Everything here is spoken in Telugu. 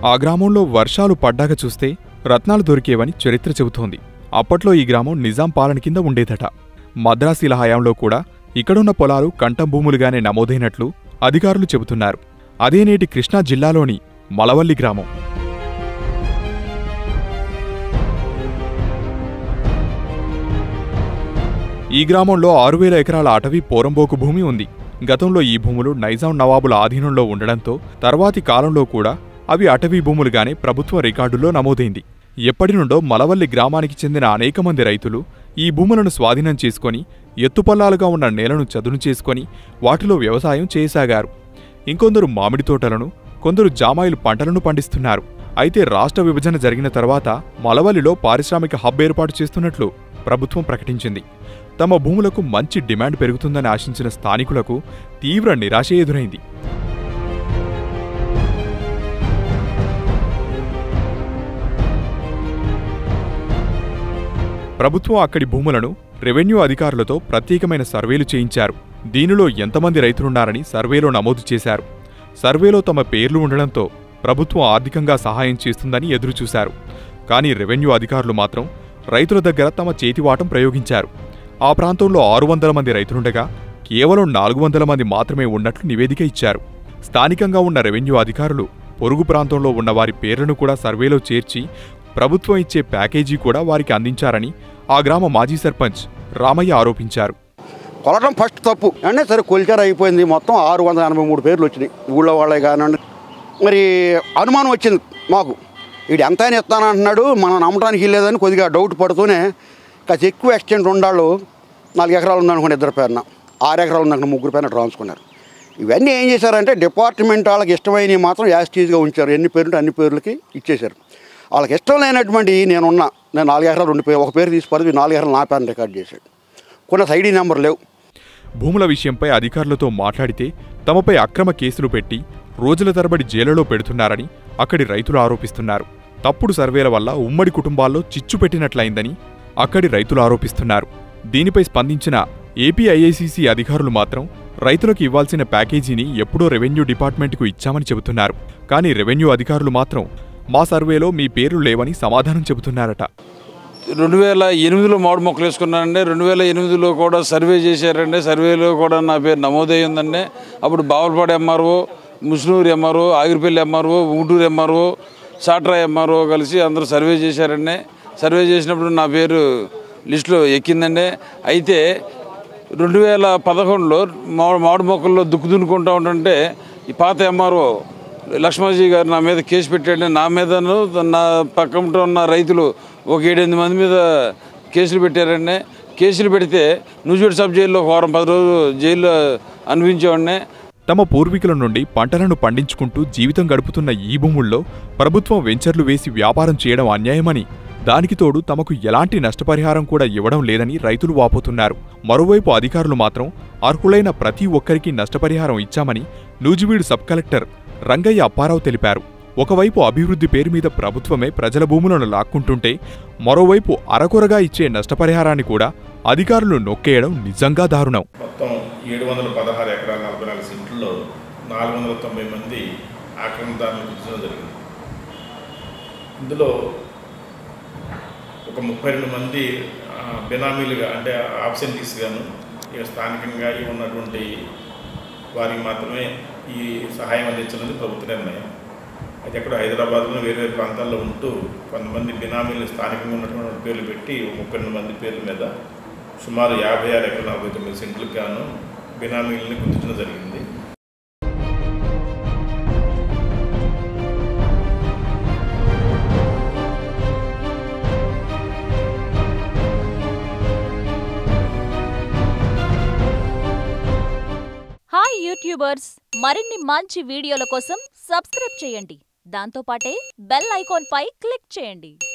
ఆ గ్రామంలో వర్షాలు పడ్డాక చూస్తే రత్నాలు దొరికేవని చరిత్ర చెబుతోంది అప్పట్లో ఈ గ్రామం నిజాం పాలన కింద ఉండేదట మద్రాసీల హయాంలో కూడా ఇక్కడున్న పొలాలు కంఠం భూములుగానే నమోదైనట్లు అధికారులు చెబుతున్నారు అదే నేటి కృష్ణా జిల్లాలోని మలవల్లి గ్రామం ఈ గ్రామంలో ఆరు వేల ఎకరాల అటవీ పోరంబోకు భూమి ఉంది గతంలో ఈ భూములు నైజాం నవాబుల ఆధీనంలో ఉండడంతో తర్వాతి కాలంలో కూడా అవి అటవీ భూములుగానే ప్రభుత్వ రికార్డుల్లో నమోదైంది ఎప్పటి నుండో మలవల్లి గ్రామానికి చెందిన అనేక మంది రైతులు ఈ భూములను స్వాధీనం చేసుకొని ఎత్తుపల్లాలుగా ఉన్న నేలను చదును చేసుకొని వాటిలో వ్యవసాయం చేయసాగారు ఇంకొందరు మామిడి తోటలను కొందరు జామాయిలు పంటలను పండిస్తున్నారు అయితే రాష్ట్ర విభజన జరిగిన తర్వాత మలవల్లిలో పారిశ్రామిక హబ్ ఏర్పాటు చేస్తున్నట్లు ప్రభుత్వం ప్రకటించింది తమ భూములకు మంచి డిమాండ్ పెరుగుతుందని ఆశించిన స్థానికులకు తీవ్ర నిరాశ ఎదురైంది ప్రభుత్వం అక్కడి భూములను రెవెన్యూ అధికారులతో ప్రత్యేకమైన సర్వేలు చేయించారు దీనిలో ఎంతమంది రైతులున్నారని సర్వేలో నమోదు చేశారు సర్వేలో తమ పేర్లు ఉండడంతో ప్రభుత్వం ఆర్థికంగా సహాయం చేస్తుందని ఎదురుచూశారు కానీ రెవెన్యూ అధికారులు మాత్రం రైతుల దగ్గర తమ చేతివాటం ప్రయోగించారు ఆ ప్రాంతంలో ఆరు వందల మంది రైతులుండగా కేవలం నాలుగు వందల మంది మాత్రమే ఉన్నట్లు నివేదిక ఇచ్చారు స్థానికంగా ఉన్న రెవెన్యూ అధికారులు పొరుగు ప్రాంతంలో ఉన్న వారి పేర్లను కూడా సర్వేలో చేర్చి ప్రభుత్వం ఇచ్చే ప్యాకేజీ కూడా వారికి అందించారని ఆ గ్రామ మాజీ సర్పంచ్ రామయ్య ఆరోపించారు కొలటం ఫస్ట్ తప్పు అంటే సరే కొలిచారు అయిపోయింది మొత్తం ఆరు వందల ఎనభై మూడు పేర్లు వచ్చినాయి ఊళ్ళో వాళ్ళే కానివ్వండి మరి అనుమానం వచ్చింది మాకు వీడు ఎంత అయినా ఇస్తానంటున్నాడు మనం నమ్మటానికి లేదని కొద్దిగా డౌట్ పడుతూనే కాస్త ఎక్కువ ఎక్స్టెంట్ ఉండాళ్ళు నాలుగు ఎకరాలు ఉందనుకోండి ఇద్దరు పేరున ఆరు ఎకరాలు ఉందనుకో ముగ్గురు పేరున ట్రాన్స్కున్నారు ఇవన్నీ ఏం చేశారంటే డిపార్ట్మెంట్ వాళ్ళకి ఇష్టమైనవి మాత్రం యాస్టీజ్గా ఉంచారు ఎన్ని పేర్లు అన్ని పేర్లకి ఇచ్చేశారు వాళ్ళకి ఇష్టం లేనటువంటి నేనున్నా నేను నాలుగు ఎకరాలు రెండు పేరు ఒక పేరు తీసి పది నాలుగు ఎకరాలు నా పేరుని రికార్డ్ చేశాడు కొన్ని ఐడి నెంబర్ లేవు భూముల విషయంపై అధికారులతో మాట్లాడితే తమపై అక్రమ కేసులు పెట్టి రోజుల తరబడి జైలులో పెడుతున్నారని అక్కడి రైతులు ఆరోపిస్తున్నారు తప్పుడు సర్వేల వల్ల ఉమ్మడి కుటుంబాల్లో చిచ్చు పెట్టినట్లయిందని అక్కడి రైతులు ఆరోపిస్తున్నారు దీనిపై స్పందించిన ఏపీఐఐసిసి అధికారులు మాత్రం రైతులకు ఇవ్వాల్సిన ప్యాకేజీని ఎప్పుడో రెవెన్యూ డిపార్ట్మెంట్కు ఇచ్చామని చెబుతున్నారు కానీ రెవెన్యూ అధికారులు మాత్రం మా సర్వేలో మీ పేర్లు లేవని సమాధానం చెబుతున్నారట రెండు వేల ఎనిమిదిలో మామిడి మొక్కలు వేసుకున్నానండి రెండు వేల ఎనిమిదిలో కూడా సర్వే చేశారండి సర్వేలో కూడా నా పేరు నమోదై ఉందండి అప్పుడు Bavalapadu MRO Musnuru MRO Agiripalli MRO Unguturu MRO సాట్రా ఎంఆర్ఓ కలిసి అందరూ సర్వే చేశారండి సర్వే చేసినప్పుడు నా పేరు లిస్టులో ఎక్కిందండి అయితే రెండు వేల పదకొండులో మామిడి మామిడి మొక్కల్లో దుక్కు దున్నుకుంటూ ఉంటుంటే ఈ పాత ఎంఆర్ఓ లక్ష్మాజీ గారు నా మీద కేసు పెట్టాడు నా మీదను నా పక్కన ఉన్న రైతులు ఒక ఏడెనిమిది మంది మీద కేసులు పెట్టారండి కేసులు పెడితే నూజివీడు సబ్ జైల్లో ఒక వారం పది రోజులు జైల్లో అనిపించేవాడిని తమ పూర్వీకుల నుండి పంటలను పండించుకుంటూ జీవితం గడుపుతున్న ఈ భూముల్లో ప్రభుత్వం వెంచర్లు వేసి వ్యాపారం చేయడం అన్యాయమని దానికి తోడు తమకు ఎలాంటి నష్టపరిహారం కూడా ఇవ్వడం లేదని రైతులు వాపోతున్నారు మరోవైపు అధికారులు మాత్రం అర్హులైన ప్రతి ఒక్కరికి నష్టపరిహారం ఇచ్చామని నూజివీడు సబ్ కలెక్టర్ రంగయ్య అప్పారావు తెలిపారు ఒకవైపు అభివృద్ధి పేరు మీద ప్రభుత్వమే ప్రజల భూములను లాక్కుంటుంటే మరోవైపు అరకొరగా ఇచ్చే నష్టపరిహారాన్ని కూడా అధికారులు నొక్కేయడం నిజంగా దారుణం మొత్తం ఏడు వందల పదహారు ఎకరాల నలభై నాలుగు సెంట్లలో నాలుగు వందల తొంభై మంది ఆక్రమణదారులు గుర్తించడం జరిగింది ఇందులో ఒక ముప్పై రెండు మంది ఆ, బెనామీలుగా అంటే ఆబ్సెంటీస్ గాను ఇక స్థానికంగా ఈ ఉన్నటువంటి వారికి మాత్రమే ఈ సహాయం అందించాలని ప్రభుత్వ నిర్ణయం అది ఎక్కడ హైదరాబాద్లో వేరే వేరే ప్రాంతాల్లో ఉంటూ కొంతమంది బినామీలు స్థానికంగా ఉన్నటువంటి పేర్లు పెట్టి ఒక ముప్పై రెండు మంది పేర్ల మీద సుమారు యాభై ఆరు ఎకరాల నలభై తొమ్మిది సెంట్లకు గాను బినామీలని గుర్తించడం జరిగింది హాయ్ యూట్యూబర్స్ మరిన్ని మంచి వీడియోల కోసం సబ్స్క్రైబ్ చేయండి దాంతోపాటే బెల్ ఐకాన్ పై క్లిక్ చేయండి